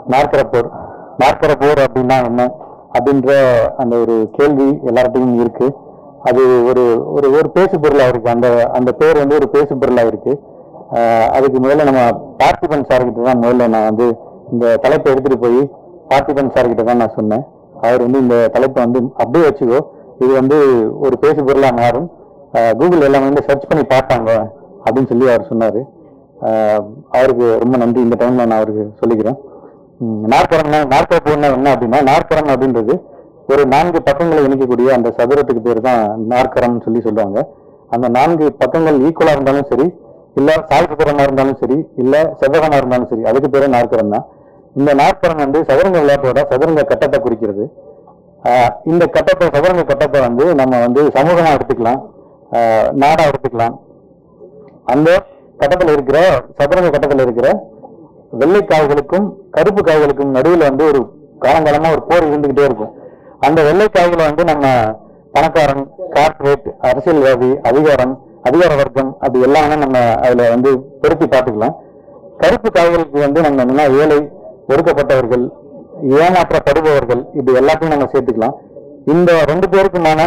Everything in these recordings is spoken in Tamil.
நாற்கர போர் நாற்கர போர் அப்படின்னா என்ன அப்படின்ற அந்த ஒரு கேள்வி எல்லார்ட்டையும் இருக்கு அது ஒரு ஒரு ஒரு பேசு பொருளா இருக்கு அந்த அந்த பேர் வந்து ஒரு பேசு பொருளா இருக்கு ஆஹ் அதுக்கு முதல்ல நம்ம பார்த்திபன் சார் கிட்ட தான் முதல்ல நான் வந்து இந்த தலைப்பை எடுத்துட்டு போய் பார்த்திபன் சார் கிட்ட தான் நான் சொன்னேன் அவர் வந்து இந்த தலைப்பை வந்து அப்படியே வச்சுக்கோ இது வந்து ஒரு பேசு பொருளா மாறும் ஆஹ் கூகுள் எல்லாம் வந்து சர்ச் பண்ணி பார்த்தாங்க அப்படின்னு சொல்லி அவர் சொன்னாரு ஆஹ் அவருக்கு ரொம்ப நன்றி இந்த டைம்ல நான் அவருக்கு சொல்லிக்கிறேன் ம், நாற்கரம்னா நாற்கர போர்னா என்ன அப்படின்னா நாற்கரம் அப்படின்றது ஒரு நான்கு பக்கங்களை இணைக்கக்கூடிய அந்த சதுரத்துக்கு பேர் தான் நாற்கரம்னு சொல்லி சொல்லுவாங்க அந்த நான்கு பக்கங்கள் ஈக்குவலா இருந்தாலும் சரி இல்ல சாய்புத்திரமா இருந்தாலும் சரி இல்ல செவ்வகமா இருந்தாலும் சரி அதுக்கு பேரு நாற்கரம் தான் இந்த நாற்கரம் வந்து சதுரங்க விளையாட்டோட சதுரங்க கட்டத்தை குறிக்கிறது ஆஹ் இந்த கட்டத்தை சதுரங்க கட்டத்தை வந்து நம்ம வந்து சமூகமா எடுத்துக்கலாம் ஆஹ் நாடா எடுத்துக்கலாம் அந்த கட்டத்துல இருக்கிற சதுரங்க கட்டத்துல இருக்கிற வெள்ளை காய்களுக்கும் கருப்பு காய்களுக்கும் நடுவில் வந்து ஒரு காலங்காலமா ஒரு போர் இருந்துகிட்டே இருக்கும் அந்த வெள்ளை காய்களை வந்து நம்ம பணக்காரன் கார்ப்பரேட் அரசியல்வாதி அதிகாரம் அதிகார வர்க்கம் அது எல்லாமே நம்ம அதுல வந்து பொருத்தி பார்த்துக்கலாம் கருப்பு காய்களுக்கு வந்து நம்ம என்னன்னா ஏழை ஒடுக்கப்பட்டவர்கள் ஏமாற்றப்படுபவர்கள் இது எல்லாத்தையும் நம்ம சேர்த்துக்கலாம் இந்த ரெண்டு பேருக்குமான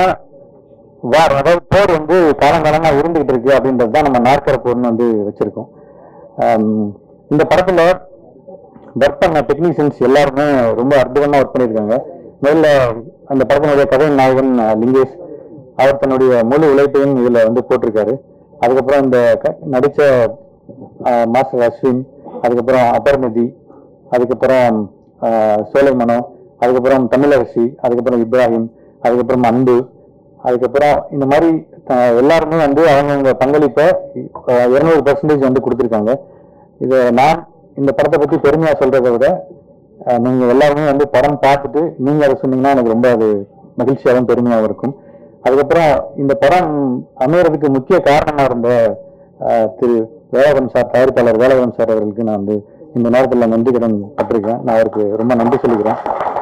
வார் அதாவது போர் வந்து காலங்காலமா இருந்துகிட்டு இருக்கு அப்படின்றது தான் நம்ம நாற்கர போர்னு வந்து வச்சிருக்கோம் ஆம், இந்த படத்துல ஒர்க் பண்ண டெக்னீஷியன்ஸ் எல்லாருமே ரொம்ப அற்புதமா ஒர்க் பண்ணியிருக்காங்க முதல்ல அந்த படத்தினுடைய கதை நாயகன் அஹ், லிங்கேஷ் அவர் தன்னுடைய முழு உழைப்பையும் இதுல வந்து போட்டிருக்காரு அதுக்கப்புறம் இந்த க- நடிச்ச அஹ், மாஸ்டர் அஸ்வின் அதுக்கப்புறம் அபர்நிதி அதுக்கப்புறம் அஹ், சோலைமனோ அதுக்கப்புறம் தமிழரசி அதுக்கப்புறம் இப்ராஹிம் அதுக்கப்புறம் அன்பு அதுக்கப்புறம் இந்த மாதிரி அஹ், எல்லாருமே வந்து அவங்கவுங்க பங்களிப்பை இருநூறு பர்சன்டேஜ் வந்து கொடுத்துருக்காங்க இதை நான் இந்த படத்தை பத்தி பெருமையா சொல்றதை விட அஹ், நீங்க எல்லாருமே வந்து படம் பார்த்துட்டு நீங்க அதை சொன்னீங்கன்னா எனக்கு ரொம்ப அது மகிழ்ச்சியாகவும் பெருமையாகவும் இருக்கும் அதுக்கப்புறம் இந்த படம் அமையறதுக்கு முக்கிய காரணமா இருந்த அஹ், திரு வேலவன் சார் தயாரிப்பாளர் வேலவன் சார் அவர்களுக்கு நான் வந்து இந்த நேரத்தில் நன்றி கடன் பட்டிருக்கேன் நான் அவருக்கு ரொம்ப நன்றி சொல்லிக்கிறேன்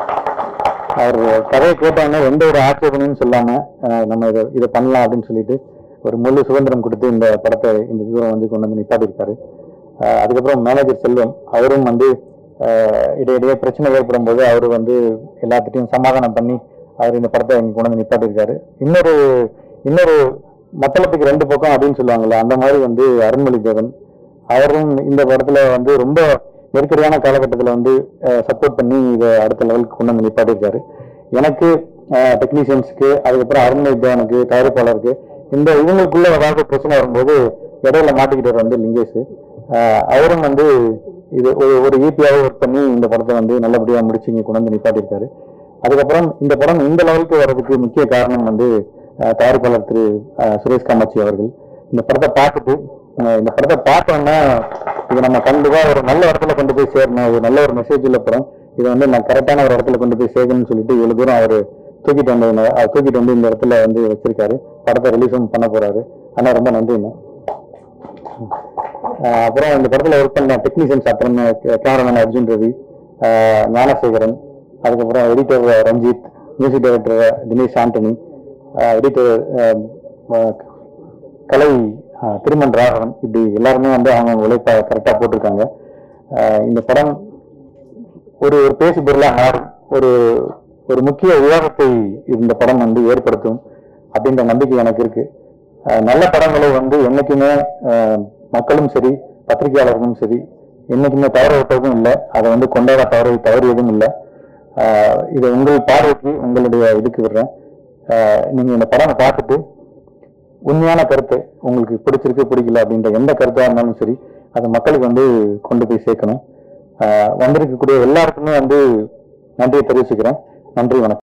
அவர் கதையை கேட்டாங்க எந்த ஒரு ஆட்சேபனையும் சொல்லாம அஹ், நம்ம இதை இதை பண்ணலாம் அப்படின்னு சொல்லிட்டு ஒரு முழு சுதந்திரம் கொடுத்து இந்த படத்தை இந்த தூரம் வந்து கொண்டு வந்து நிப்பாட்டியிருக்காரு அஹ், அதுக்கப்புறம் மேனேஜர் செல்வம் அவரும் வந்து அஹ், இடையிடையே பிரச்சனை ஏற்படும் போது அவர் வந்து எல்லாத்திட்டையும் சமாதானம் பண்ணி அவர் இந்த படத்தை இங்க கொண்டு வந்து நிப்பாட்டியிருக்காரு இன்னொரு இன்னொரு மத்தளத்துக்கு ரெண்டு பக்கம் அப்படின்னு சொல்லுவாங்கல்ல அந்த மாதிரி வந்து அருண்மொழி தேவன் அவரும் இந்த படத்துல வந்து ரொம்ப நெருக்கடியான காலகட்டத்தில் வந்து சப்போர்ட் பண்ணி இதை அடுத்த லெவலுக்கு கொண்டு வந்து நிப்பாட்டியிருக்காரு எனக்கு டெக்னீஷியன்ஸ்க்கு அதுக்கப்புறம் அருண்மொழி தேவனுக்கு தயாரிப்பாளருக்கு இந்த இவங்களுக்குள்ள ஏதாவது பிரச்சனை வரும்போது இடையில மாட்டிக்கிட்டவர் வந்து லிங்கேஷ் அஹ் அவரும் வந்து இது ஒரு ஒரு ஈபியாவை ஒர்க் பண்ணி இந்த படத்தை வந்து நல்லபடியா முடிச்சு இங்க கொண்டு வந்து நிப்பாட்டியிருக்காரு அதுக்கப்புறம் இந்த படம் இந்த லெவலுக்கு வர்றதுக்கு முக்கிய காரணம் வந்து அஹ், தயாரிப்பாளர் திரு அஹ், சுரேஷ் காமாட்சி அவர்கள் இந்த படத்தை பார்த்துட்டு அஹ், இந்த படத்தை பார்த்தோன்னா இது நம்ம கண்டிப்பா ஒரு நல்ல இடத்துல கொண்டு போய் சேரணும் ஒரு நல்ல ஒரு மெசேஜ் உள்ள படம் இதை வந்து நான் கரெக்டான ஒரு இடத்துல கொண்டு போய் சேர்க்கணும்னு சொல்லிட்டு இவ்வளவு தூரம் அவர் தூக்கிட்டு வந்து அவர் தூக்கிட்டு வந்து இந்த இடத்துல வந்து வச்சிருக்காரு படத்தை ரிலீஸும் பண்ண போறாரு ஆனா ரொம்ப நன்றிண்ணா ஆஹ் அப்புறம் இந்த படத்துல ஒர்க் பண்ண டெக்னீஷியன்ஸ் அப்புறம் கேமராமேன் அர்ஜுன் ரவி ஆஹ் ஞானசேகரன் அதுக்கப்புறம் editor Ranjith music director Dinesh Antony editor கலை ஆஹ் திருமன் ராகவன் இப்படி எல்லாருமே வந்து அவங்க உழைப்ப கரெக்டா போட்டிருக்காங்க ஆஹ் இந்த படம் ஒரு ஒரு பேசு பொருளா மாறும் ஒரு ஒரு முக்கிய விவாதத்தை இந்த படம் வந்து ஏற்படுத்தும் அப்படின்ற நம்பிக்கை எனக்கு இருக்கு அஹ் நல்ல படங்களை வந்து என்னைக்குமே அஹ், மக்களும் சரி பத்திரிகையாளர்களும் சரி என்னைக்குமே தவற விட்டதும் இல்லை அதை வந்து கொண்டாட தவறு தவறியதும் இல்லை அஹ், இதை உங்கள் பார்வைக்கு உங்களுடைய இதுக்கு விடுறேன் அஹ், நீங்க இந்த படம் பார்த்துட்டு உண்மையான கருத்து உங்களுக்கு பிடிச்சிருக்கு பிடிக்கல அப்படின்ற எந்த கருத்தா இருந்தாலும் சரி அதை மக்களுக்கு வந்து கொண்டு போய் சேர்க்கணும் அஹ், வந்திருக்கக்கூடிய எல்லாருக்குமே வந்து நன்றியை தெரிவிச்சுக்கிறேன் நன்றி வணக்கம்